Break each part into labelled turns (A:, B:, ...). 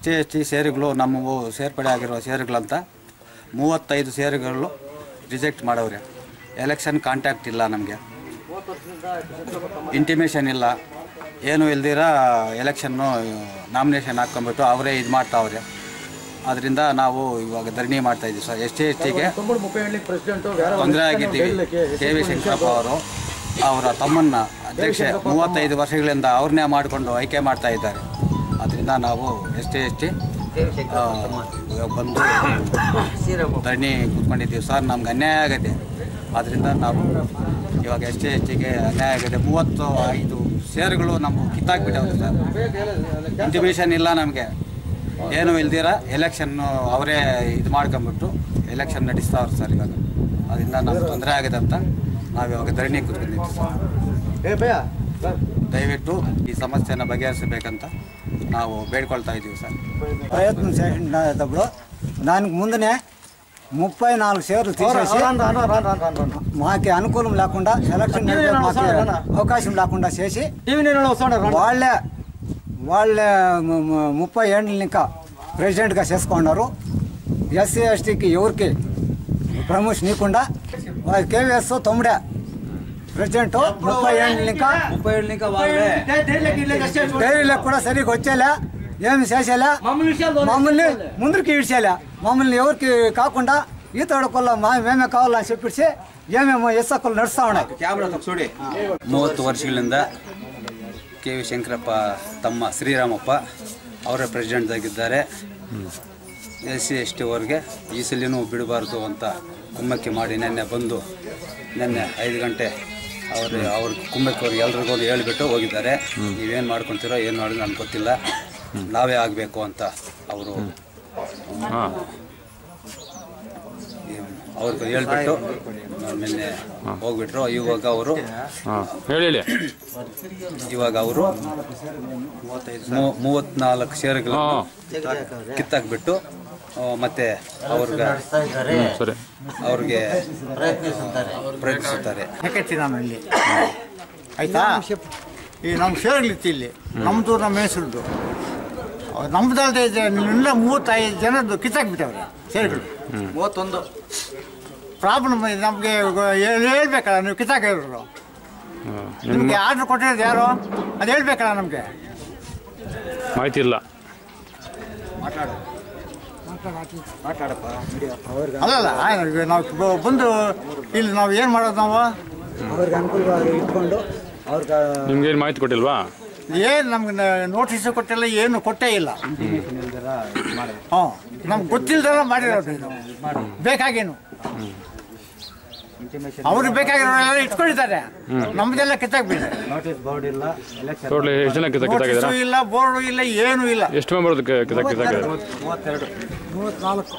A: T S T ಷೇರುಗಳು ನಮ್ಮವು ಸೇರ್ಪಡೆ ಆಗಿರುವ ಷೇರುಗಳಂತ ಮೂವತ್ತೈದು ಷೇರುಗಳು ರಿಜೆಕ್ಟ್ ಮಾಡವ್ರೆ ಎಲೆಕ್ಷನ್ ಕಾಂಟ್ಯಾಕ್ಟ್ ಇಲ್ಲ ನಮಗೆ ಇಂಟಿಮೇಷನ್ ಇಲ್ಲ ಏನು ಇಲ್ದಿರ ಎಲೆಕ್ಷನ್ನು ನಾಮಿನೇಷನ್ ಹಾಕ್ಕೊಂಬಿಟ್ಟು ಅವರೇ ಇದು ಮಾಡ್ತಾವ್ರೆ ಅದರಿಂದ ನಾವು ಇವಾಗ ಧರಣಿ ಮಾಡ್ತಾ ಇದ್ದೀವಿ ಸರ್ ಎಸ್ ಟಿ ಎಸ್ ಟಿಗೆ ತೊಂದರೆ ಆಗಿದ್ದೀವಿ ಕೆ ವಿ ಶಂಕರಪ್ಪ ಅವರು ಅವರ ತಮ್ಮನ್ನ ಅಧ್ಯಕ್ಷ ಮೂವತ್ತೈದು ವರ್ಷಗಳಿಂದ ಅವ್ರನ್ನೇ ಮಾಡಿಕೊಂಡು ಆಯ್ಕೆ ಮಾಡ್ತಾ ಇದ್ದಾರೆ ಅದರಿಂದ ನಾವು ಎಸ್ ಟಿ ಎಸ್ ಟಿ ಬಂದು ಧರಣಿ ಕೂತ್ಕೊಂಡಿದ್ದೀವಿ ಸರ್ ನಮ್ಗೆ ಅನ್ಯಾಯ ಆಗಿದೆ ಆದ್ದರಿಂದ ನಾವು ಇವಾಗ ಎಸ್ ಟಿ ಎಸ್ ಟಿಗೆ ಅನ್ಯಾಯ ಆಗಿದೆ ಮೂವತ್ತು ಐದು ಷೇರುಗಳು ನಮ್ಮ ಕಿತ್ತಾಕ್ಬಿಟ್ಟವ್ರೆ ಸರ್ ಇಂಟಿಮೇಷನ್ ಇಲ್ಲ ನಮಗೆ ಏನು ಇಲ್ದಿರ ಎಲೆಕ್ಷನ್ನು ಅವರೇ ಇದು ಮಾಡ್ಕೊಂಬಿಟ್ಟು ಎಲೆಕ್ಷನ್ ನಡೆಸ್ತಾವ್ರೆ ಸರ್ ಇವಾಗ ಅದರಿಂದ ನಮ್ಗೆ ತೊಂದರೆ ಆಗಿದೆ ಅಂತ ನಾವು ಇವಾಗ ಧರಣಿ ಕೂತ್ಕೊಂಡಿದ್ದೀವಿ ಸರ್ ದಯವಿಟ್ಟು ಈ ಸಮಸ್ಯೆನ ಬಗೆಹರಿಸಬೇಕಂತ ನಾವು ಬೇಡ್ಕೊಳ್ತಾ ఇದ್ದೀವಿ సార్
B: ప్రయత్నం చేసినప్పుడు దానికి ముందునే ముప్పై నాలుగు షేర్లు తీసేసి మాకు అనుకూలం లేకుండా ఎలక్షన్ జరిగే మాకు అవకాశం లేకుండా చేసి వాళ్ళే వాళ్ళే ము- ము- ముప్పై ఏళ్ళని ఇంకా ప్రెసిడెంట్గా చేసుకున్నారు ఎస్సీ ఎస్టీకి ఎవరికి ప్రమోషన్ ఇవ్వకుండా వాళ్ళు కేవీఎస్ తమ్ముడే ప్రెసిడెంట్ ముప్పై ఏళ్ళని ఇంకా ముప్పై ఏళ్ళు ఇంకా వాళ్ళే డైరీలకు కూడా సరిగ్గా వచ్చేలే ఏమి చేసేలే మమ్మల్ని ముందుకి ఇడ్చేలే మమ్మల్ని ఎవరికి కాకుండా ఈత ఆడకొల్ల మా మేమే కావాలని చెప్పేసి ఏమేమో ఎస్సక్కలు నడుస్తా ఉన్నాయి
A: ಮೂವತ್ತು ವರ್ಷಗಳಿಂದ ಕೆ ವಿ ಶಂಕರಪ್ಪ ತಮ್ಮ ಶ್ರೀರಾಮಪ್ಪ ಅವರೇ ಪ್ರೆಸಿಡೆಂಟ್ ಆಗಿದ್ದಾರೆ ಎಸ್ ಸಿ ಎಸ್ ಟಿ ಅವ್ರಿಗೆ ಈ ಸಲಿನೂ ಬಿಡಬಾರ್ದು ಅಂತ ಕುಮ್ಮಕ್ಕಿ ಮಾಡಿ ನೆನ್ನೆ ಬಂದು ನೆನ್ನೆ ಐದು ಗಂಟೆ ಅವರು ಅವ್ರ ಕುಮ್ಮಕ್ಕಿ ಅವ್ರಿಗೆ ಎಲ್ರಿಗೂ ಹೇಳಿಬಿಟ್ಟು ಹೋಗಿದ್ದಾರೆ ನೀವೇನು ಮಾಡ್ಕೊತೀರೋ ಏನು ಮಾಡೋದು ನನಗೆ ಗೊತ್ತಿಲ್ಲ ನಾವೇ ಆಗಬೇಕು ಅಂತ ಅವರು ಅವ್ರಿಗೆ ಹೇಳ್ಬಿಟ್ಟು ನಿನ್ನೆ ಹೋಗ್ಬಿಟ್ರು ಇವಾಗ ಅವರು
C: ಹಾಂ ಹೇಳಿ ಹೇಳಿ
A: ಇವಾಗ ಅವರು ಮೂವತ್ನಾಲ್ಕು ಶೇರ್ಗಳು
C: ಹಾಂ
A: ಕಿತ್ತಾಕ್ಬಿಟ್ಟು ಆ, ಮತ್ತೆ ಅವ್ರಿಗೆ
C: ಹ್ಞೂ ಸರಿ
A: ಅವ್ರಿಗೆ ಪ್ರಯತ್ನಿಸುತ್ತಾರೆ
D: ಹಾಕೈತಿ ನಾನು ಇಲ್ಲಿ ಆಯ್ತಾ ಈ ನಮ್ಮ ಶೇರ್ಗಳಿತ್ತು ಇಲ್ಲಿ ನಮ್ಮದು ನಮ್ಮ ಹೆಸರುದು ನಮ್ದಲ್ದೆ ಇನ್ನ ಮೂವತ್ತೈದು ಜನದ್ದು ಕಿತ್ತಾಕ್ಬಿಟ್ಟವ್ರೆ ಶೇರ್ಗಳು
A: ಮೂವತ್ತೊಂದು
D: ಪ್ರಾಬ್ಲಮ್ ನಮಗೆ ಹೇಳ್ಬೇಕಲ್ಲ ನೀವು ಕಿತ್ತಾಕಿರೋರು
C: ಹಾಂ ನಿಮ್ಮ
D: ನಿಮಗೆ ಆರ್ಡ್ರ್ ಕೊಟ್ಟಿರೋದು ಯಾರು ಅದು ಹೇಳ್ಬೇಕಲ್ಲ ನಮಗೆ
C: ಮಾಹಿತಿ ಇಲ್ಲ
D: ಅಲ್ಲಲ್ಲ ಈಗ ನಾವು ಬ- ಬಂದು ಇಲ್ಲಿ ನಾವು ಏನು ಮಾಡೋದು ನಾವು
B: ಅವ್ರಿಗೆ ಅನುಕೂಲವಾಗಿ ಇಟ್ಕೊಂಡು ಅವ್ರಿಗೆ
C: ನಿಮ್ಗೇನು ಮಾಹಿತಿ ಕೊಟ್ಟಿಲ್ವಾ
D: ಏನು ನಮ್ಗೆ ನೋಟಿಸ್ ಕೊಟ್ಟಿಲ್ಲ ಏನು ಕೊಟ್ಟೇ ಇಲ್ಲ ಹಾಂ ನಮ್ಗೆ ಗೊತ್ತಿಲ್ದಲ್ಲ ಮಾಡಿರೋದು ಇದು ಬೇಕಾಗೇನು ಅವ್ರಿಗೆ ಬೇಕಾಗಿರೋರೆಲ್ಲ ಇಟ್ಕೊಂಡಿದ್ದಾರೆ ನಮ್ದೆಲ್ಲ ಕಿತ್ತಾಕ್ಬಿಟ್ಟೆ
B: ನೋಟಿಸ್ ಬೋರ್ಡ್ ಇಲ್ಲ ಎಲೆಕ್ಷನ್
C: ಟೋಟ್ಲಿ ಎಷ್ಟು ಜನ ಕಿತ್ತ ಕಿತ್ತಾಕಿದ್ದೀರಾ
D: ನೋಟಿಸು ಇಲ್ಲ ಬೋರ್ಡು ಇಲ್ಲ ಏನೂ ಇಲ್ಲ
C: ಎಷ್ಟು ಮೆಂಬರ್ದು ಕಿತ್ತ ಕಿತ್ತಾಕಿದ್ದಾರೆ
B: ಮೂವತ್ತೆರಡು
D: ಮೂವತ್ನಾಲ್ಕು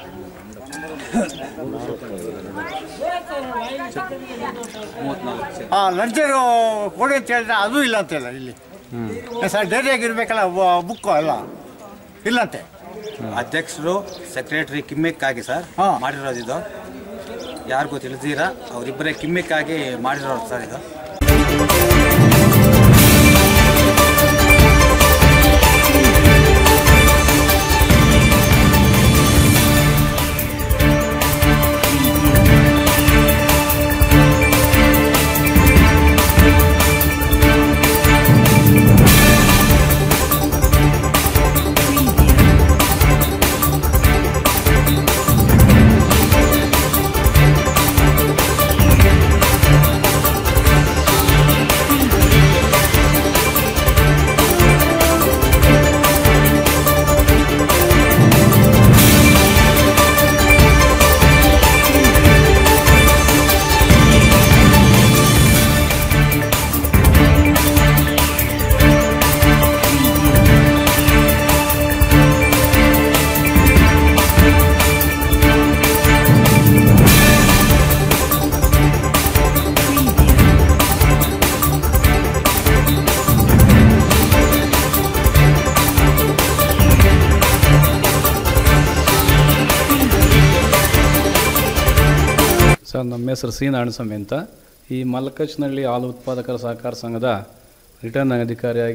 D: ಹಾಂ ಲಂಚರು ಕೊಡಿ ಅಂತ ಹೇಳಿದ್ರೆ ಅದು ಇಲ್ಲ ಅಂತಿಲ್ಲ ಇಲ್ಲಿ ಸರ್ ಡೈರಿಯಾಗಿ ಇರಬೇಕಲ್ಲ ಬುಕ್ಕು ಅಲ್ಲ ಇಲ್ಲಂತೆ
A: ಅಧ್ಯಕ್ಷರು ಸೆಕ್ರೆಟರಿ ಕಿಮ್ಮಿಕ್ಕಾಗಿ ಸರ್
D: ಹಾ.
A: ಮಾಡಿರೋದು ಇದು ಯಾರಿಗೂ ತಿಳಿದಿರಾ ಅವರಿಬ್ಬರೇ ಕಿಮ್ಮಿಕ್ಕಾಗಿ ಮಾಡಿರೋದು ಸರ್ ಇದು
E: ಸರ್ ನಮ್ಮ ಹೆಸರು ಸಿ ನಾರಾಯಣಸ್ವಾಮಿ ಅಂತ ಈ ಮಲ್ಕಚ್ನಹಳ್ಳಿ ಹಾಲು ಉತ್ಪಾದಕರ ಸಹಕಾರ ಸಂಘದ ರಿಟರ್ನ್ ಅಧಿಕಾರಿಯಾಗಿ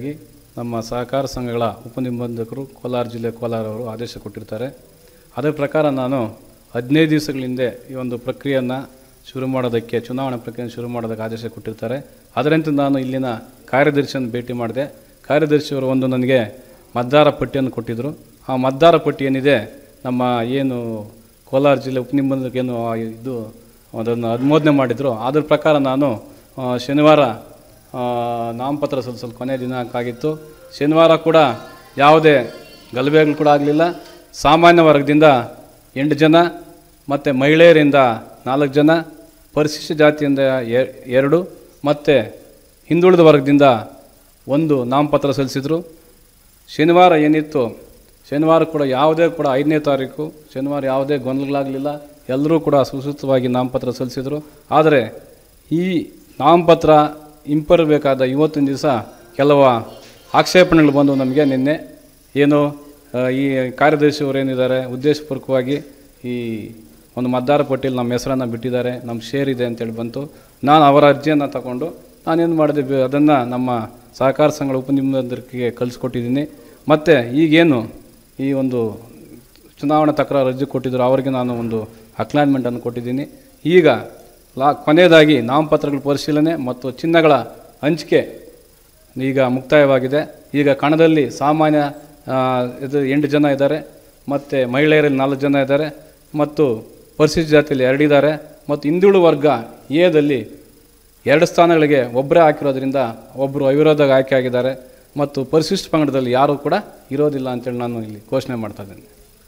E: ನಮ್ಮ ಸಹಕಾರ ಸಂಘಗಳ ಉಪನಿಬಂಧಕರು ಕೋಲಾರ ಜಿಲ್ಲೆ ಕೋಲಾರ ಅವರು ಆದೇಶ ಕೊಟ್ಟಿರ್ತಾರೆ ಅದರ ಪ್ರಕಾರ ನಾನು ಹದಿನೈದು ದಿವಸಗಳ ಹಿಂದೆ ಈ ಒಂದು ಪ್ರಕ್ರಿಯೆಯನ್ನು ಶುರು ಮಾಡೋದಕ್ಕೆ ಚುನಾವಣಾ ಪ್ರಕ್ರಿಯೆ ಶುರು ಮಾಡೋದಕ್ಕೆ ಆದೇಶ ಕೊಟ್ಟಿರ್ತಾರೆ ಅದರಂತೆ ನಾನು ಇಲ್ಲಿನ ಕಾರ್ಯದರ್ಶಿಯನ್ನು ಭೇಟಿ ಮಾಡಿದೆ ಕಾರ್ಯದರ್ಶಿಯವರು ಒಂದು ನನಗೆ ಮತದಾರ ಪಟ್ಟಿಯನ್ನು ಕೊಟ್ಟಿದ್ದರು ಆ ಮತದಾರ ಪಟ್ಟಿ ಏನಿದೆ ನಮ್ಮ ಏನು ಕೋಲಾರ ಜಿಲ್ಲೆ ಉಪನಿಬಂಧಕ ಏನು ಆ ಇದು ಅದನ್ನು ಅನುಮೋದನೆ ಮಾಡಿದರು ಅದ್ರ ಪ್ರಕಾರ ನಾನು ಆ, ಶನಿವಾರ ಆ, ನಾಮಪತ್ರ ಸಲ್ಲಿಸಲು ಕೊನೆಯ ದಿನಾಂಕ ಆಗಿತ್ತು ಶನಿವಾರ ಕೂಡ ಯಾವುದೇ ಗಲಭೆಗಳು ಕೂಡ ಆಗಲಿಲ್ಲ ಸಾಮಾನ್ಯ ವರ್ಗದಿಂದ ಎಂಟು ಜನ ಮತ್ತು ಮಹಿಳೆಯರಿಂದ ನಾಲ್ಕು ಜನ ಪರಿಶಿಷ್ಟ ಜಾತಿಯಿಂದ ಎ- ಎರಡು ಮತ್ತು ಹಿಂದುಳಿದ ವರ್ಗದಿಂದ ಒಂದು ನಾಮಪತ್ರ ಸಲ್ಲಿಸಿದರು ಶನಿವಾರ ಏನಿತ್ತು ಶನಿವಾರ ಕೂಡ ಯಾವುದೇ ಕೂಡ ಐದನೇ ತಾರೀಕು ಶನಿವಾರ ಯಾವುದೇ ಗೊಂದಲಗಳಾಗಲಿಲ್ಲ ಎಲ್ಲರೂ ಕೂಡ ಸುಸೂತ್ರವಾಗಿ ನಾಮಪತ್ರ ಸಲ್ಲಿಸಿದರು ಆದರೆ ಈ ನಾಮಪತ್ರ ಹಿಂಪರಬೇಕಾದ ಇವತ್ತಿನ ದಿವಸ ಕೆಲವು ಆಕ್ಷೇಪಣೆಗಳು ಬಂದು ನಮಗೆ ನಿನ್ನೆ ಏನು ಆ, ಈ ಕಾರ್ಯದರ್ಶಿಯವರು ಏನಿದ್ದಾರೆ ಉದ್ದೇಶಪೂರ್ವಕವಾಗಿ ಈ ಒಂದು ಮತದಾರ ಪಟ್ಟಿಯಲ್ಲಿ ನಮ್ಮ ಹೆಸರನ್ನು ಬಿಟ್ಟಿದ್ದಾರೆ ನಮ್ಮ ಶೇರ್ ಇದೆ ಅಂತೇಳಿ ಬಂತು ನಾನು ಅವರ ಅರ್ಜಿಯನ್ನು ತಗೊಂಡು ನಾನೇನು ಮಾಡಿದೆ ಬೆ- ಅದನ್ನು ನಮ್ಮ ಸಹಕಾರ ಸಂಘಗಳ ಉಪನಿಬಂಧಕರಿಗೆ ಕಳಿಸ್ಕೊಟ್ಟಿದ್ದೀನಿ ಮತ್ತು ಈಗೇನು ಈ ಒಂದು ಚುನಾವಣಾ ತಕರಾರು ಅರ್ಜಿ ಕೊಟ್ಟಿದ್ದರು ಅವರಿಗೆ ನಾನು ಒಂದು ಅಕ್ಲಾನ್ಮೆಂಟನ್ನು ಕೊಟ್ಟಿದ್ದೀನಿ ಈಗ ಲಾ ಕೊನೆಯದಾಗಿ ನಾಮಪತ್ರಗಳ ಪರಿಶೀಲನೆ ಮತ್ತು ಚಿಹ್ನೆಗಳ ಹಂಚಿಕೆ ಈಗ ಮುಕ್ತಾಯವಾಗಿದೆ ಈಗ ಕಣದಲ್ಲಿ ಸಾಮಾನ್ಯ ಆ, ಇದು ಎಂಟು ಜನ ಇದ್ದಾರೆ ಮತ್ತು ಮಹಿಳೆಯರಲ್ಲಿ ನಾಲ್ಕು ಜನ ಇದ್ದಾರೆ ಮತ್ತು ಪರಿಶಿಷ್ಟ ಜಾತಿಯಲ್ಲಿ ಎರಡಿದ್ದಾರೆ ಮತ್ತು ಹಿಂದುಳು ವರ್ಗ ಎದಲ್ಲಿ ಎರಡು ಸ್ಥಾನಗಳಿಗೆ ಒಬ್ಬರೇ ಹಾಕಿರೋದ್ರಿಂದ ಒಬ್ಬರು ಅವಿರೋಧ ಆಯ್ಕೆ ಆಗಿದ್ದಾರೆ ಮತ್ತು ಪರಿಶಿಷ್ಟ ಪಂಗಡದಲ್ಲಿ ಯಾರೂ ಕೂಡ ಇರೋದಿಲ್ಲ ಅಂತೇಳಿ ನಾನು ಇಲ್ಲಿ ಘೋಷಣೆ ಮಾಡ್ತಾ ಇದ್ದೇನೆ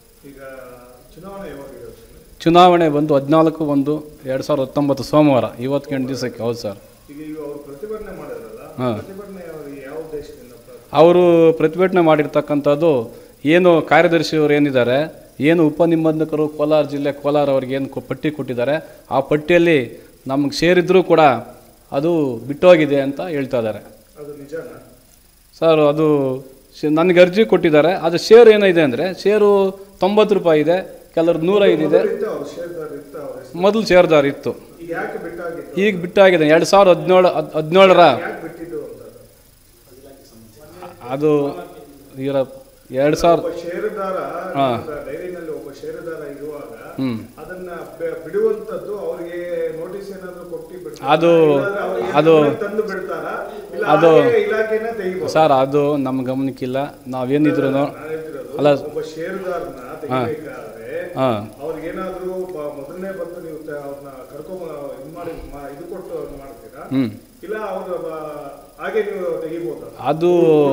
E: ಚುನಾವಣೆ ಬಂದು ಹದಿನಾಲ್ಕು ಒಂದು ಎರಡು ಸಾವಿರದ ಹತ್ತೊಂಬತ್ತು ಸೋಮವಾರ ಇವತ್ತು ಎಂಟು ದಿವಸಕ್ಕೆ ಹೌದು ಸರ್ ಹಾಂ ಅವರು ಪ್ರತಿಭಟನೆ ಮಾಡಿರ್ತಕ್ಕಂಥದ್ದು ಏನು ಕಾರ್ಯದರ್ಶಿಯವರು ಏನಿದ್ದಾರೆ ಏನು ಉಪನಿಬಂಧಕರು ಕೋಲಾರ ಜಿಲ್ಲೆ ಕೋಲಾರ ಅವ್ರಿಗೆ ಏನು ಕೊ- ಪಟ್ಟಿ ಕೊಟ್ಟಿದ್ದಾರೆ ಆ ಪಟ್ಟಿಯಲ್ಲಿ ನಮಗೆ ಸೇರಿದ್ರೂ ಕೂಡ ಅದು ಬಿಟ್ಟೋಗಿದೆ ಅಂತ ಹೇಳ್ತಾ ಇದ್ದಾರೆ ಸರ್ ಅದು ಶೇ- ನನಗೆ ಅರ್ಜಿ ಕೊಟ್ಟಿದ್ದಾರೆ ಅದು ಶೇರ್ ಏನಿದೆ ಅಂದರೆ ಶೇರು ತೊಂಬತ್ತು ರೂಪಾಯಿ ಇದೆ ಕೆಲವ್ರದ್ದು ನೂರೈದು ಇದೆ ಮೊದಲು ಶೇರ್ದಾರ್ ಇತ್ತು ಈಗ ಬಿಟ್ಟಾಗಿದೆ ಎರಡು ಸಾವಿರದ ಹದಿನೇಳು ಹದಿನೇಳರ ಅದು ಇರ ಎರಡು ಸಾವಿರ
F: ಷೇರುದಾರ
E: ಹಾಂ
F: ಡೈರಿನಲ್ಲಿ ಒಬ್ಬ ಷೇರುದಾರ ಇರುವಾಗ
E: ಹ್ಞೂ
F: ಅದನ್ನ ಬೆ- ಬಿಡುವಂತದ್ದು ಅವರಿಗೆ ನೋಟಿಸ್ ಏನಾದ್ರು ಕೊಟ್ಟು ಬಿಡ್ತಾರಾ?
E: ಅದು
F: ಇಲ್ಲಾಂದ್ರೆ ಅವ್ರಿಗೆ
E: ಅದು
F: ಅದನ್ನ ತಂದು ಬಿಡ್ತಾರ ಇಲ್ಲ
E: ಅದು
F: ಹಾಗೆ ಇಲಾಖೆನ ತೆಗಿಬೋದು
E: ಸರ್ ಅದು ನಮ್ಮ ಗಮನಕ್ಕಿಲ್ಲ ನಾವೇನಿದ್ರು
F: ನಾನ್ ಹೇಳ್ತಿರೋದು,
E: ಅಲ್ಲ
F: ಒಬ್ಬ ಷೇರುದಾರನ ತೆಗಿಬೇಕಾದ್ರೆ
E: ಹಾಂ
F: ಅವ್ರಿಗೇನಾದ್ರೂ ಬ- ಮೊದಲನೇ ಬಂದು ನೀವು ತ- ಅವ್ರನ್ನ ಕರ್ಕೊಂಡ್ ಇದು ಮಾಡಿ ಮಾ- ಇದು ಕೊಟ್ಟು ಅವ್ರ್ನ ಮಾಡ್ತೀರಾ
E: ಹ್ಞೂ
F: ಇಲ್ಲ ಅವ್ರ ಹಾಗೆ ನೀವು ತೆಗಿಬೋದಾ
E: ಅದು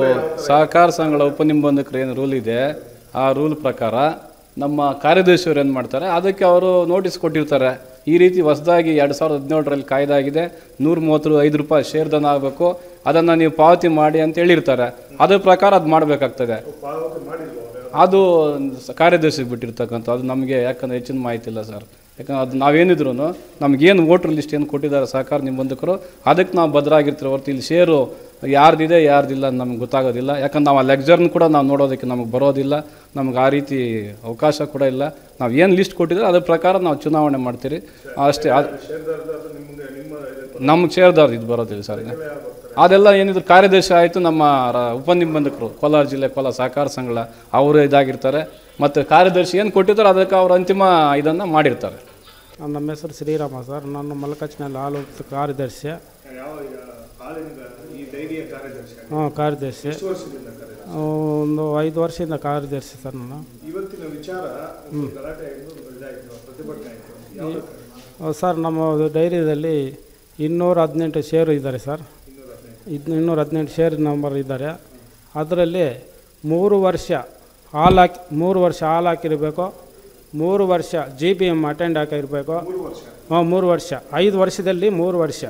E: ಸಹಕಾರ ಸಂಘಗಳ ಉಪನಿಬಂಧಕರು ಏನು ರೂಲ್ ಇದೆ ಆ ರೂಲ್ ಪ್ರಕಾರ ನಮ್ಮ ಕಾರ್ಯದರ್ಶಿಯವರು ಏನು ಮಾಡ್ತಾರೆ ಅದಕ್ಕೆ ಅವರು ನೋಟಿಸ್ ಕೊಟ್ಟಿರ್ತಾರೆ ಈ ರೀತಿ ಹೊಸದಾಗಿ ಎರಡು ಸಾವಿರದ ಹದಿನೇಳರಲ್ಲಿ ಕಾಯ್ದೆ ಆಗಿದೆ ನೂರ ಮೂವತ್ತು ಐದು ರೂಪಾಯಿ ಶೇರ್ದನ ಆಗಬೇಕು ಅದನ್ನು ನೀವು ಪಾವತಿ ಮಾಡಿ ಅಂತ ಹೇಳಿರ್ತಾರೆ ಅದ್ರ ಪ್ರಕಾರ ಅದು ಮಾಡಬೇಕಾಗ್ತದೆ
F: ಪಾವತಿ ಮಾಡಿಲ್ವಾ ಅವ್ರು?
E: ಅದು ಸ- ಕಾರ್ಯದರ್ಶಿಗೆ ಬಿಟ್ಟಿರ್ತಕ್ಕಂಥ ಅದು ನಮಗೆ ಯಾಕಂದ್ರೆ ಹೆಚ್ಚಿನ ಮಾಹಿತಿ ಇಲ್ಲ ಸರ್ ಯಾಕಂದ್ರೆ ಅದು ನಾವೇನಿದ್ರು ನಮಗೇನು ವೋಟ್ರ್ ಲಿಸ್ಟ್ ಏನು ಕೊಟ್ಟಿದ್ದಾರೆ ಸಹಕಾರ ನಿಬಂಧಕರು ಅದಕ್ಕೆ ನಾವು ಭದ್ರಾಗಿರ್ತೀವಿ ಹೊರತು ಇಲ್ಲಿ ಶೇರು ಯಾರ್ದಿದೆ ಯಾರ್ದಿಲ್ಲ ಅಂತ ನಮ್ಗೆ ಗೊತ್ತಾಗೋದಿಲ್ಲ ಯಾಕಂದ್ರೆ ನಾವು ಆ ಲೆಕ್ಚರ್ನ ಕೂಡ ನಾವು ನೋಡೋದಕ್ಕೆ ನಮಗೆ ಬರೋದಿಲ್ಲ ನಮ್ಗೆ ಆ ರೀತಿ ಅವಕಾಶ ಕೂಡ ಇಲ್ಲ ನಾವು ಏನು ಲಿಸ್ಟ್ ಕೊಟ್ಟಿದ್ರೆ ಅದ್ರ ಪ್ರಕಾರ ನಾವು ಚುನಾವಣೆ ಮಾಡ್ತೀರಿ ಅಷ್ಟೇ ಅದು
F: ಷೇರ್ದಾರ್ದು ಅದು ನಿಮ್ಗೆ ನಿಮ್ಮ ಇದು
E: ನಮ್ಗೆ ಶೇರ್ದಾರ್ ಇದು ಬರೋದಿಲ್ಲ ಸರ್ ಅದೆಲ್ಲ ಏನಿದ್ರು ಕಾರ್ಯದರ್ಶಿ ಆಯಿತು ನಮ್ಮ ರ- ಉಪನಿಬಂಧಕರು ಕೋಲಾರ ಜಿಲ್ಲೆ ಕೋಲಾರ ಸಹಕಾರ ಸಂಘಗಳ ಅವರು ಇದಾಗಿರ್ತಾರೆ ಮತ್ತು ಕಾರ್ಯದರ್ಶಿ ಏನು ಕೊಟ್ಟಿದ್ದಾರೆ ಅದಕ್ಕೆ ಅವರು ಅಂತಿಮ ಇದನ್ನು ಮಾಡಿರ್ತಾರೆ
G: ನಮ್ಮ ಹೆಸರು ಶ್ರೀರಾಮ ಸರ್ ನಾನು ಮಲ್ಕಚ್ನಲ್ಲಿ ಹಾಲು ಉತ್ಪ ಕಾರ್ಯದರ್ಶಿ
F: ಯಾವ ಈಗ ಹಾಲಿನ ಈ ಡೈರಿಯ ಕಾರ್ಯದರ್ಶಿ
G: ಹಾಂ ಕಾರ್ಯದರ್ಶಿ
F: ಎಷ್ಟು ವರ್ಷದಿಂದ ಕಾರ್ಯದರ್ಶಿ
G: ಆ, ಒಂದು ಐದು ವರ್ಷದಿಂದ ಕಾರ್ಯದರ್ಶಿ ಸರ್ ನಾನು
F: ಇವತ್ತಿನ ವಿಚಾರ ಒಂದು ಗಲಾಟೆ ಆಯಿತು ಒಂದು ಇದಾಯಿತು ಪ್ರತಿಭಟನೆ ಆಯಿತು ಯಾವ
G: ಆ, ಸರ್ ನಮ್ಮ ಡೈರಿಯಲ್ಲಿ ಇನ್ನೂರ ಹದಿನೆಂಟು ಷೇರು ಇದ್ದಾರೆ ಸರ್ ಇದ್ ಇನ್ನೂರ ಹದಿನೆಂಟು ಶೇರ್ ನಂಬರ್ ಇದ್ದಾರೆ ಅದರಲ್ಲಿ ಮೂರು ವರ್ಷ ಹಾಲು ಹಾಕಿ ಮೂರು ವರ್ಷ ಹಾಲು ಹಾಕಿರಬೇಕು ಮೂರು ವರ್ಷ ಜಿ ಬಿ ಎಮ್ ಅಟೆಂಡ್ ಹಾಕಿರಬೇಕು ಹಾಂ ಮೂರು ವರ್ಷ ಐದು ವರ್ಷದಲ್ಲಿ ಮೂರು ವರ್ಷ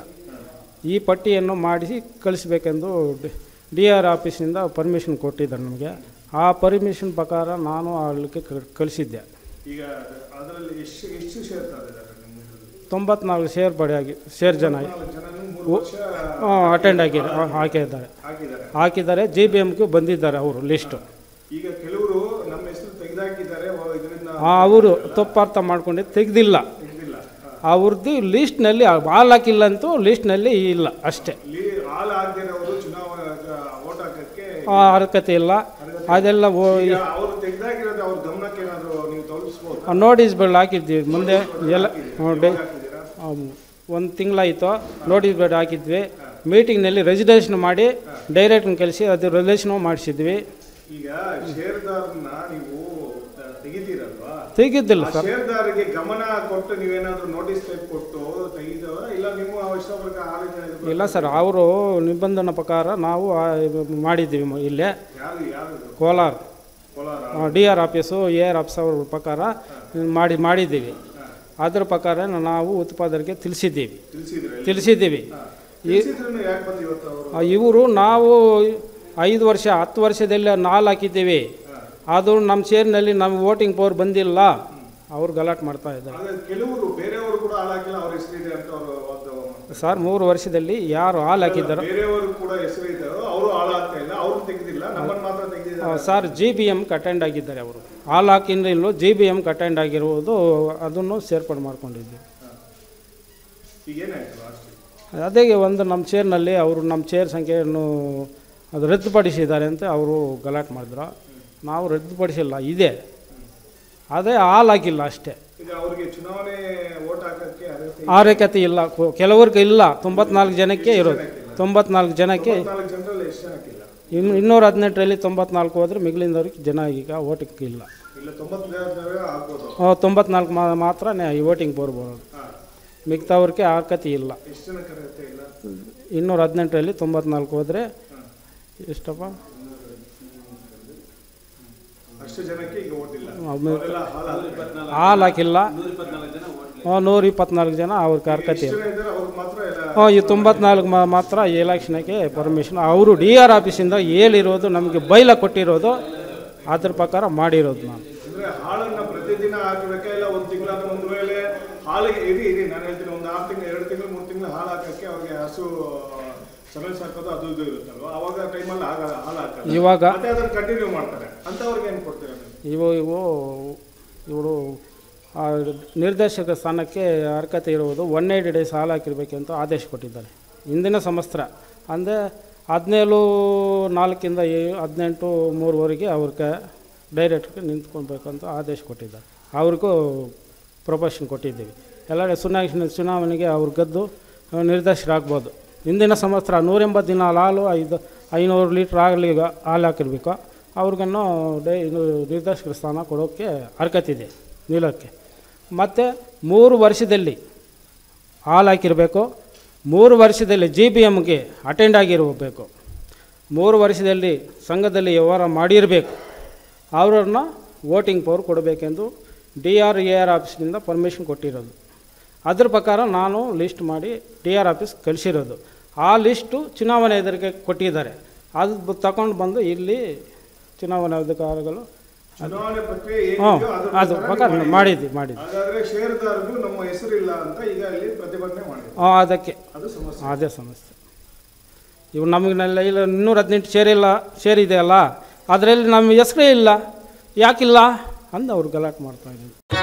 G: ಈ ಪಟ್ಟಿಯನ್ನು ಮಾಡಿಸಿ ಕಳಿಸ್ಬೇಕೆಂದು ಡಿ ಆರ್ ಆಫೀಸಿಂದ ಪರ್ಮಿಷನ್ ಕೊಟ್ಟಿದ್ದಾರೆ ನಮಗೆ ಆ ಪರ್ಮಿಷನ್ ಪ್ರಕಾರ ನಾನು ಅಲ್ಲಿಗೆ ಕಳಿಸಿದ್ದೆ
F: ಈಗ ಅದರಲ್ಲಿ ಎಷ್ಟು ಎಷ್ಟು ಶೇರ್ ತಂದಿದ್ದಾರೆ ನಿಮ್ಮ
G: ತೊಂಬತ್ನಾಲ್ಕು ಶೇರ್ ಪಡೆಯಾಗಿ ಶೇರ್ ಜನ
F: ಜನನು ಮೂರು ವರ್ಷ
G: ಅಟೆಂಡ್ ಆಗಿ ಹಾಕಿದ್ದಾರೆ
F: ಹಾಕಿದ್ದಾರೆ
G: ಹಾಕಿದ್ದಾರೆ ಜಿ ಬಿ ಎಮ್ಗೆ ಬಂದಿದ್ದಾರೆ ಅವರು ಲಿಸ್ಟು
F: ಈಗ ಕೆಲವರು ನಮ್ಮ ಹೆಸರು ತೆಗೆದಾಕಿದ್ದಾರೆ ಓ, ಇದರಿಂದ
G: ಅವರು ತಪ್ಪರ್ಥ ಮಾಡ್ಕೊಂಡು ತೆಗೆದಿಲ್ಲ
F: ತೆಗೆದಿಲ್ಲ
G: ಅವ್ರದ್ದು ಲೀಸ್ಟ್ನಲ್ಲಿ ಹಾಲು ಹಾಕಿಲ್ಲ ಅಂತೂ ಲೀಸ್ಟ್ನಲ್ಲಿ ಇಲ್ಲ ಅಷ್ಟೇ
F: ಇಲ್ಲಿ ಹಾಲು ಆಗದಿರೋರು ಚುನಾವಣಾ ಓಟ್ ಹಾಕಕ್ಕೆ
G: ಆ, ಅರ್ಹತೆ ಇಲ್ಲ ಅದೆಲ್ಲ ಓ-
F: ಈಗ ಅವರು ತೆಗ್ದಾಕಿರೋದು ಅವ್ರ ಗಮನಕ್ಕೆ ಏನಾದ್ರು ನೀವು ತಲುಪಿಸ್ಬೋದು
G: ನೋಟಿಸ್ ಬೋರ್ಡ್ ಹಾಕಿದ್ವಿ ಮುಂದೆ ಎಲ್ಲ ಡೇ ಒಂದು ತಿಂಗಳಾಯಿತು ನೋಟಿಸ್ ಬೋರ್ಡ್ ಹಾಕಿದ್ವಿ ಮೀಟಿಂಗ್ನಲ್ಲಿ ರೆಜಿಸ್ಟ್ರೇಷನ್ ಮಾಡಿ ಡೈರೆಕ್ಟ್ನ ಕಳಿಸಿ ಅದು ರೆಜಿಸ್ಟ್ರೇಷನ್ ಮಾಡಿಸಿದ್ವಿ
F: ಈಗ ಷೇರ್ದಾರನ್ನ ನೀವು ಆ, ತೆಗಿತೀರಲ್ವಾ
G: ತೆಗಿದ್ದಿಲ್ಲ
F: ಆ
G: ಸರ್
F: ಷೇರ್ದಾರಿಗೆ ಗಮನ ಕೊಟ್ಟು ನೀವೇನಾದ್ರೂ ನೋಟಿಸ್ ಟೈಪ್ ಕೊಟ್ಟು ತೆಗೆದ ಇಲ್ಲ ನಿಮ್ಮ ಇಷ್ಟ ಪ್ರಕಾರ ಆ ರೀತಿ ಇದು-
G: ಇಲ್ಲ ಸರ್ ಅವರು ನಿಬಂಧನ ಪ್ರಕಾರ ನಾವು ಆ, ಇದು ಮಾಡಿದ್ದೀವಿ ಮ- ಇಲ್ಲೇ
F: ಯಾರು ಯಾರು ಇದು?
G: Kolar
F: Kolar
G: D R office A R office ಅವ್ರ ಪ್ರಕಾರ ಮಾಡಿ ಮಾಡಿದ್ದೀವಿ ಅದ್ರ ಪ್ರಕಾರ ನಾವು ಉತ್ಪಾದಕರಿಗೆ ತಿಳಿಸಿದ್ದೀವಿ
F: ತಿಳಿಸಿದ್ರೆ
G: ತಿಳಿಸಿದ್ದೀವಿ
F: ತಿಳಿಸಿದ್ರು ಯಾಕೆ ಬಂದು ಇವತ್ತು ಅವರು
G: ಇವರು ನಾವು ಐದು ವರ್ಷ ಹತ್ತು ವರ್ಷದಲ್ಲಿ ನಾಲ್ ಹಾಕಿದ್ದೀವಿ ಅದು ನಮ್ಮ ಶೇರ್ನಲ್ಲಿ ನಮ್ಮ ವೋಟಿಂಗ್ ಪವರ್ ಬಂದಿಲ್ಲ ಅವ್ರು ಗಲಾಟೆ ಮಾಡ್ತಾ ಇದ್ದಾರೆ
F: ಆದ್ರೆ ಕೆಲವರು ಬೇರೆಯವರು ಕೂಡ ಹಾಳಾಗಿಲ್ಲ ಅವ್ರ ಹೆಸರಿದೆ ಅಂತ ಅವರು ಒಂದು
G: ಸರ್ ಮೂರು ವರ್ಷದಲ್ಲಿ ಯಾರು ಹಾಲು ಹಾಕಿದ್ದಾರೋ
F: ಬೇರೆಯವರು ಕೂಡ ಹೆಸರು ಇದ್ದಾರೋ ಅವರು ಹಾಳಾಗ್ತಾ ಇಲ್ಲ ಅವ್ರು ತೆಗೆದಿಲ್ಲ ನಮ್ಮನ್ನು ಮಾತ್ರ ತೆಗೆದಿದ್ದಾರೆ
G: ಸರ್ ಜಿ ಬಿ ಎಮ್ಗೆ ಅಟೆಂಡ್ ಆಗಿದ್ದಾರೆ ಅವರು ಹಾಲು ಹಾಕಿಂದ್ರಿಲ್ಲೂ ಜಿ ಬಿ ಎಮ್ಗೆ ಅಟೆಂಡ್ ಆಗಿರುವುದು ಅದನ್ನು ಸೇರ್ಪಡೆ ಮಾಡ್ಕೊಂಡಿದ್ದೀವಿ
F: ಈಗ ಏನಾಯ್ತು ಲಾಸ್ಟ್
G: ಅದೇ ಒಂದು ನಮ್ಮ ಚೇರ್ನಲ್ಲಿ ಅವರು ನಮ್ಮ ಚೇರ್ ಸಂಖ್ಯೆಯನ್ನು ಅದು ರದ್ದುಪಡಿಸಿದ್ದಾರೆ ಅಂತ ಅವರು ಗಲಾಟೆ ಮಾಡಿದ್ರು ನಾವು ರದ್ದುಪಡಿಸಿಲ್ಲ ಇದೆ ಅದೇ ಹಾಲು ಹಾಕಿಲ್ಲ ಅಷ್ಟೇ
F: ಈಗ ಅವ್ರಿಗೆ ಚುನಾವಣೆ ಓಟ್ ಹಾಕಕ್ಕೆ ಅರ್ಹತೆ
G: ಆರೋಗ್ಯತೆ ಇಲ್ಲ ಕು- ಕೆಲವ್ರಿಗೆ ಇಲ್ಲ ತೊಂಬತ್ನಾಲ್ಕು ಜನಕ್ಕೆ ಇರೋದು ತೊಂಬತ್ನಾಲ್ಕು ಜನಕ್ಕೆ
F: ನಾಲ್ಕು ಜನರಲ್ಲಿ ಎಷ್ಟು ಜನಕ್ಕಿಲ್ಲ
G: ಇನ್ನು ಇನ್ನೂರ ಹದಿನೆಂಟರಲ್ಲಿ ತೊಂಬತ್ನಾಲ್ಕು ಹೋದರೆ ಮಿಗಿಲಿಂದವ್ರಿಗೆ ಜನ ಈಗ ಓಟಿಂಗ್ ಇಲ್ಲ
F: ಇಲ್ಲ ತೊಂಬತ್ತು ಆಗ್ಬೋದು
G: ಆ, ತೊಂಬತ್ನಾಲ್ಕು ಮಾ ಮಾತ್ರ ಈ ವೋಟಿಂಗ್ ಬರ್ಬೋದು
F: ಹಾ
G: ಮಿಗ್ತಾವ್ರಿಗೆ ಅರ್ಹತೆ ಇಲ್ಲ
F: ಎಷ್ಟು ಜನಕ್ಕೆ ಅರ್ಹತೆ ಇಲ್ಲ
G: ಇನ್ನೂರ ಹದಿನೆಂಟರಲ್ಲಿ ತೊಂಬತ್ನಾಲ್ಕು ಹೋದರೆ ಎಷ್ಟಪ್ಪ
F: ಅಷ್ಟು ಜನಕ್ಕೆ ಈಗ ಓಟ್ ಇಲ್ಲ
G: ಆಮೇಲೆ
F: ಅವರೆಲ್ಲ ಹಾಲು
G: ಹಾಲು ಹಾಕಿಲ್ಲ ಹ್ಞೂ ನೂರ ಇಪ್ಪತ್ನಾಲ್ಕು ಜನ ಅವ್ರಿಗೆ ಅರ್ಹತೆ ಇಲ್ಲ
F: ಜನ ಇದ್ದಾರೆ ಅವ್ರಿಗೆ ಮಾತ್ರ ಎಲ್ಲ
G: ಹ್ಞೂ ಈ ತೊಂಬತ್ನಾಲ್ಕು ಮಾ- ಮಾತ್ರ ಎಲೆಕ್ಷನ್ಗೆ ಪರ್ಮಿಷನ್ ಅವರು ಡಿ ಆರ್ ಆಫೀಸಿಂದ ಹೇಳಿರೋದು ನಮಗೆ ಬೈಲ ಕೊಟ್ಟಿರೋದು ಅದ್ರ ಪ್ರಕಾರ ಮಾಡಿರೋದು ನಾನು
F: ಅಂದ್ರೆ ಹಾಲನ್ನ ಪ್ರತಿದಿನ ಹಾಕಬೇಕಾ ಇಲ್ಲ ಒಂದು ತಿಂಗಳಾದ ಒಂದು ವೇಳೆ ಹಾಲಿಗೆ ಇರಿ ಇರಿ ನಾನು ಹೇಳ್ತೀನಿ ಒಂದು ಆರು ತಿಂಗಳು ಎರಡು ತಿಂಗಳು ಮೂರು ತಿಂಗಳು ಹಾಲು ಹಾಕಕ್ಕೆ ಅವ್ರಿಗೆ ಹಸು ಸಮೇತ ಸಾಕೋದು ಅದು ಇದು ಇರುತ್ತಲ್ವ ಅವಾಗ ಟೈಮಲ್ಲಿ ಆಗ ಹಾಲು ಹಾಕಲ್ಲ
G: ಇವಾಗ
F: ಮತ್ತೆ ಅದನ್ನ ಕಂಟಿನ್ಯೂ ಮಾಡ್ತಾರೆ ಅಂತವ್ರಿಗೆ ಏನು ಕೊಡ್ತೀರಾ ನೀವು
G: ಇವು ಇವು ಇವರು ಆ ನಿರ್ದೇಶಕ ಸ್ಥಾನಕ್ಕೆ ಅರ್ಹತೆ ಇರುವುದು ಒನ್ ಏಯ್ಟಿ ಡೇಸ್ ಹಾಲು ಹಾಕಿರ್ಬೇಕಂತ ಆದೇಶ ಕೊಟ್ಟಿದ್ದಾರೆ ಇಂದಿನ ಸಂವತ್ಸರ ಅಂದರೆ ಹದಿನೇಳು ನಾಲ್ಕಿಂದ ಏ- ಹದಿನೆಂಟು ಮೂರುವರೆಗೆ ಅವ್ರಿಗೆ ಡೈರೆಕ್ಟ್ಗೆ ನಿಂತ್ಕೊಳ್ಬೇಕಂತ ಆದೇಶ ಕೊಟ್ಟಿದ್ದಾರೆ ಅವ್ರಿಗೂ ಪ್ರೊಪೋಷನ್ ಕೊಟ್ಟಿದ್ದೀವಿ ಎಲ್ಲ ಚುನಾವಣೆ ಚುನಾವಣೆಗೆ ಅವ್ರು ಗೆದ್ದು ನಿರ್ದೇಶಕರಾಗ್ಬೋದು ಇಂದಿನ ಸಂವತ್ಸರ ನೂರೆಂಬತ್ತು ದಿನ ಹಾಲು ಐದು ಐನೂರು ಲೀಟ್ರ್ ಆಗಲಿ ಹಾಲು ಹಾಕಿರ್ಬೇಕು ಅವ್ರಿಗನ್ನು ಡೈ ಇದು ನಿರ್ದೇಶಕರ ಸ್ಥಾನ ಕೊಡೋಕ್ಕೆ ಅರ್ಹತೆ ಇದೆ ನಿಲ್ಲೋಕ್ಕೆ ಮತ್ತು ಮೂರು ವರ್ಷದಲ್ಲಿ ಹಾಲು ಹಾಕಿರಬೇಕು ಮೂರು ವರ್ಷದಲ್ಲಿ ಜಿ ಬಿ ಎಮ್ಗೆ ಅಟೆಂಡ್ ಆಗಿರಬೇಕು ಮೂರು ವರ್ಷದಲ್ಲಿ ಸಂಘದಲ್ಲಿ ವ್ಯವಹಾರ ಮಾಡಿರಬೇಕು ಅವರನ್ನು ವೋಟಿಂಗ್ ಪವರ್ ಕೊಡಬೇಕೆಂದು ಡಿ ಆರ್ ಎ ಆರ್ ಆಫೀಸ್ನಿಂದ ಪರ್ಮಿಷನ್ ಕೊಟ್ಟಿರೋದು ಅದ್ರ ಪ್ರಕಾರ ನಾನು ಲಿಸ್ಟ್ ಮಾಡಿ ಡಿ ಆರ್ ಆಫೀಸ್ ಕಳಿಸಿರೋದು ಆ ಲಿಸ್ಟು ಚುನಾವಣೆ ಎದುರಿಗೆ ಕೊಟ್ಟಿದ್ದಾರೆ ಅದು ತಗೊಂಡು ಬಂದು ಇಲ್ಲಿ ಚುನಾವಣಾ ಅಧಿಕಾರಿಗಳು
F: ಚುನಾವಣೆ ಪ್ರಕ್ರಿಯೆ
G: ಹ್ಞೂ
F: ಏನಿದೆಯೋ ಅದ್ರ
G: ಅದು
F: ಪ್ರಕಾರ
G: ಪ್ರಕಾರ
F: ನೀವು
G: ಮಾಡಿದ್ವಿ ಮಾಡಿದ್ವಿ
F: ಹಾಗಾದ್ರೆ ಷೇರುದಾರರು ನಮ್ಮ ಹೆಸರಿಲ್ಲ ಅಂತ ಈಗ ಅಲ್ಲಿ ಪ್ರತಿಭಟನೆ ಮಾಡಿದ್ರು
G: ಹಾಂ ಅದಕ್ಕೆ
F: ಅದು ಸಮಸ್ಯೆ
G: ಅದೇ ಸಮಸ್ಯೆ ಇವು ನಮಗಿನೆಲ್ಲ ಇಲ್ಲ ಇನ್ನೂರ ಹದಿನೆಂಟು ಶೇರ್ ಇಲ್ಲ ಶೇರ್ ಇದೆಯಲ್ಲ ಅದರಲ್ಲಿ ನಮ್ಮ ಹೆಸರೇ ಇಲ್ಲ ಯಾಕಿಲ್ಲ ಅಂದು ಅವ್ರು ಗಲಾಟೆ ಮಾಡ್ತಾ ಇದ್ದೀವಿ